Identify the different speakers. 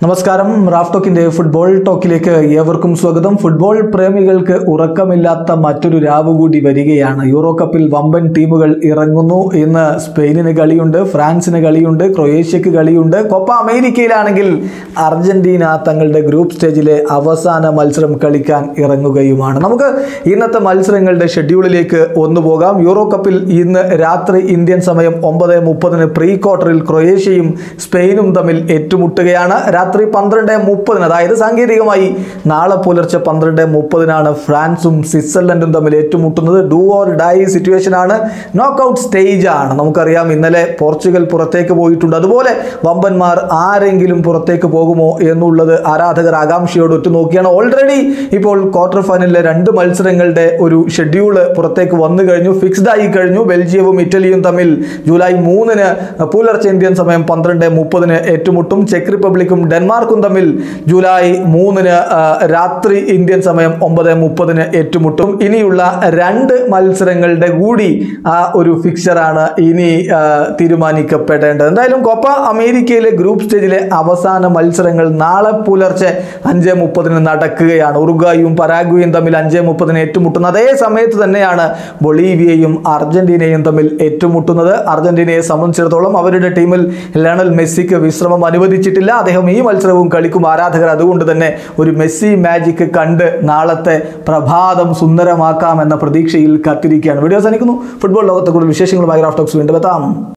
Speaker 1: നമസ്കാരം Raf ടോക്കിന്റെ football ടോക്കിലേക്ക് ഏവർക്കും സ്വാഗതം ഫുട്ബോൾ പ്രേമികൾക്ക് ഉറക്കമില്ലാത്ത മറ്റൊരു രാവ് കൂടി വരികയാണ് യൂറോ കപ്പിൽ വമ്പൻ ടീമുകൾ ഇറങ്ങുന്നു ഇന്ന് സ്പെയിനിന് കളിയുണ്ട് ഫ്രാൻസിന് കളിയുണ്ട് ക്രൊയേഷ്യക്ക് കളിയുണ്ട് കൊപ്പ അമേരിക്കയിലാണെങ്കിൽ അർജന്റീന തങ്ങളുടെ ഗ്രൂപ്പ് സ്റ്റേജിലെ അവസാന മത്സരം കളിക്കാൻ ഇറങ്ങുകയുമാണ് നമുക്ക് ഇന്നത്തെ മത്സരങ്ങളുടെ ഷെഡ്യൂളിലേക്ക് ഒന്ന് പോകാം യൂറോ കപ്പിൽ ഇന്ന് രാത്രി ഇന്ത്യൻ സമയം ഒമ്പത് മുപ്പതിന് പ്രീ ക്വാർട്ടറിൽ ക്രൊയേഷ്യയും സ്പെയിനും തമ്മിൽ ഏറ്റുമുട്ടുകയാണ് രാത്രി പന്ത്രണ്ട് മുപ്പതിന് അതായത് സാങ്കേതികമായി നാളെ പുലർച്ചെ പന്ത്രണ്ട് മുപ്പതിനാണ് ഫ്രാൻസും സ്വിറ്റ്സർലൻഡും തമ്മിൽ ഏറ്റുമുട്ടുന്നത് ഡു ഓർ ഡൈ സിറ്റുവേഷൻ ആണ് നോക്കൗട്ട് സ്റ്റേജ് ആണ് നമുക്കറിയാം ഇന്നലെ പോർച്ചുഗൽ പുറത്തേക്ക് പോയിട്ടുണ്ട് അതുപോലെ വമ്പന്മാർ ആരെങ്കിലും പുറത്തേക്ക് പോകുമോ എന്നുള്ളത് ആരാധകർ ആകാംക്ഷയോട് ഉറ്റുനോക്കിയാണ് ഓൾറെഡി ഇപ്പോൾ ക്വാർട്ടർ ഫൈനലിലെ രണ്ട് മത്സരങ്ങളുടെ ഒരു ഷെഡ്യൂള് പുറത്തേക്ക് വന്നു കഴിഞ്ഞു ഫിക്സ്ഡ് ആയി കഴിഞ്ഞു ബെൽജിയവും ഇറ്റലിയും തമ്മിൽ ജൂലൈ മൂന്നിന് പുലർച്ചെ ഇന്ത്യൻ സമയം പന്ത്രണ്ട് മുപ്പതിന് ഏറ്റുമുട്ടും ചെക്ക് റിപ്പബ്ലിക്കും ഡെൻമാർക്കും തമ്മിൽ ജൂലൈ മൂന്നിന് ആ, രാത്രി ഇന്ത്യൻ സമയം ഒമ്പത് മുപ്പതിന് ഏറ്റുമുട്ടും ഇനിയുള്ള രണ്ട് മത്സരങ്ങളുടെ കൂടി ആ ഒരു ഫിക്ചറാണ് ഇനി ആ, തീരുമാനിക്കപ്പെടേണ്ടത് എന്തായാലും കോപ്പ അമേരിക്കയിലെ ഗ്രൂപ്പ് സ്റ്റേജിലെ അവസാന മത്സരങ്ങൾ നാളെ പുലർച്ചെ അഞ്ച് മുപ്പതിന് നടക്കുകയാണ് ഉറുഗായും പരാഗ്വയും തമ്മിൽ അഞ്ച് മുപ്പതിന് ഏറ്റുമുട്ടുന്ന അതേ സമയത്ത് തന്നെയാണ് ബൊളീവിയയും അർജന്റീനയും തമ്മിൽ ഏറ്റുമുട്ടുന്നത് അർജന്റീനയെ സംബന്ധിച്ചിടത്തോളം അവരുടെ ടീമിൽ ലയണൽ മെസ്സിക്ക് വിശ്രമം അനുവദിച്ചിട്ടില്ല അദ്ദേഹം ഈ മത്സരവും കളിക്കും ആരാധകർ അതുകൊണ്ട് തന്നെ ഒരു മെസ്സി മാജിക് കണ്ട് നാളത്തെ പ്രഭാതം സുന്ദരമാക്കാം എന്ന പ്രതീക്ഷയിൽ കാത്തിരിക്കുകയാണ് വീഡിയോ അവസാനിക്കുന്നു ഫുട്ബോൾ ലോകത്തെ കൂടുതൽ വിശേഷങ്ങളുമായി റാഫ്റ്റോക്സ് വീണ്ടും എത്താം